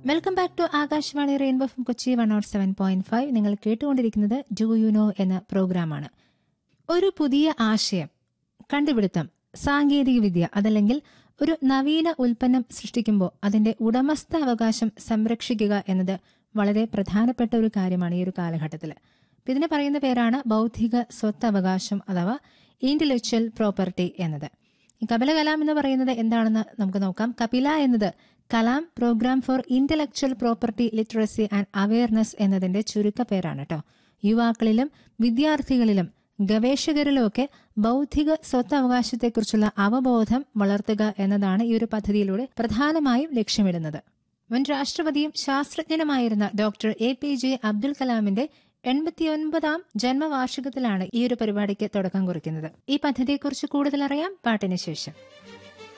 welcome back to Akashvani rainbow from Kochi one nought seven point five നിങ്ങൾ കേട്ടുകൊണ്ടിരിക്കുന്നത് do you know എന്ന പ്രോഗ്രാമാണ് ഒരു പുതിയ ആശയം കണ്ടുപിടുത്തം സാങ്കേതികവിദ്യ അതല്ലെങ്കിൽ ഒരു നവീന ഉൽപ്പന്നം സൃഷ്ടിക്കുമ്പോൾ അതിന്റെ ഉടമസ്ഥ അവകാശം സംരക്ഷിക്കുക എന്നത് വളരെ പ്രധാനപ്പെട്ട ഒരു കാര്യമാണ് ഈ ഒരു കാലഘട്ടത്തിൽ ഇതിനെ പറയുന്ന പേരാണ് ബൗദ്ധിക സ്വത്തവകാശം അഥവാ ഇന്റലക്ച്വൽ പ്രോപ്പർട്ടി എന്നത് ഈ കപില കലാം എന്ന് പറയുന്നത് എന്താണെന്ന് നമുക്ക് നോക്കാം കപില എന്നത് Kalam programme for intellectual property literacy and awareness എന്നതിന്റെ ചുരുക്ക പേരാണ് കേട്ടോ യുവാക്കളിലും വിദ്യാർത്ഥികളിലും ഗവേഷകരിലുമൊക്കെ ബൗദ്ധിക സ്വത്തവകാശത്തെക്കുറിച്ചുള്ള അവബോധം വളർത്തുക എന്നതാണ് ഈ ഒരു പദ്ധതിയിലൂടെ പ്രധാനമായും ലക്ഷ്യമിടുന്നത് മുൻ രാഷ്ട്രപതിയും ശാസ്ത്രജ്ഞനുമായിരുന്ന doctor A P J Abdul കലാമിന്റെ എൺപത്തിയൊൻപതാം ജന്മവാർഷികത്തിലാണ് ഈ ഒരു പരിപാടിക്ക് തുടക്കം കുറിക്കുന്നത് ഈ പദ്ധതിയെക്കുറിച്ച് കൂടുതൽ അറിയാം പാട്ടിന് ശേഷം